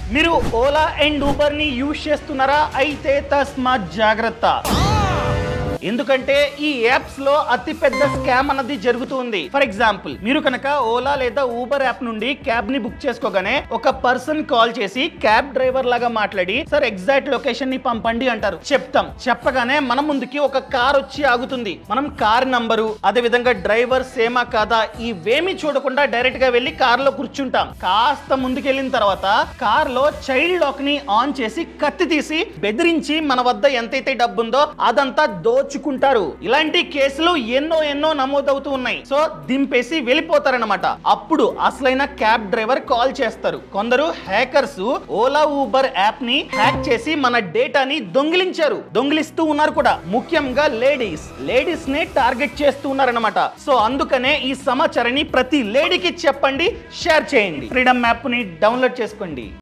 మీరు Ola and Uber ని use చేస్తున్నారా అయితే తస్మాత్ జాగ్రత్త ఎందుకంటే ఈ యాప్స్ లో అతి పెద్ద స్కామ్ అన్నది జరుగుతుంది ఫర్ ఎగ్జాంపుల్ మీరు కనుక ఓలా లేదా ఊబర్ యాప్ నుండి క్యాబ్ ని బుక్ చేసుకోగానే ఒక పర్సన్ కాల్ చేసి క్యాబ్ డ్రైవర్ లాగా మాట్లాడి సార్ ఎగ్జాక్ట్ లొకేషన్ ని పంపండి అంటారు చెప్తాం చెప్పగానే మన ముందుకి ఒక కార్ వచ్చి ఆగుతుంది మనం కార్ నంబరు అదే విధంగా డ్రైవర్ సేమా కాదా ఇవేమి చూడకుండా డైరెక్ట్ గా వెళ్ళి కార్ లో కూర్చుంటాం కాస్త ముందుకెళ్ళిన తర్వాత కార్ లో చైల్డ్ లాక్ ని ఆన్ చేసి కత్తి తీసి బెదిరించి మన వద్ద ఎంతైతే డబ్బు ఉందో అదంతా దోచుకుంటారు ఇలాంటి కేసులు ఎన్నో ఎన్నో నమోదవుతూ ఉన్నాయి సో దింపేసి వెళ్ళిపోతారన్నమాట అప్పుడు అసలైన క్యాబ్ డ్రైవర్ కాల్ చేస్తారు కొందరు హ్యాకర్స్ ఓలా ఊబర్ యాప్ ని హ్యాక్ చేసి మన డేటాని దొంగిలించారు దొంగిలిస్తూ ఉన్నారు కూడా ముఖ్యంగా లేడీస్ లేడీస్ ని టార్గెట్ చేస్తూ ఉన్నారన్నమాట సో అందుకనే ఈ సమాచారాన్ని ప్రతి లేడీకి చెప్పండి షేర్ చేయండి ఫ్రీడమ్ యాప్ ని డౌన్లోడ్ చేసుకోండి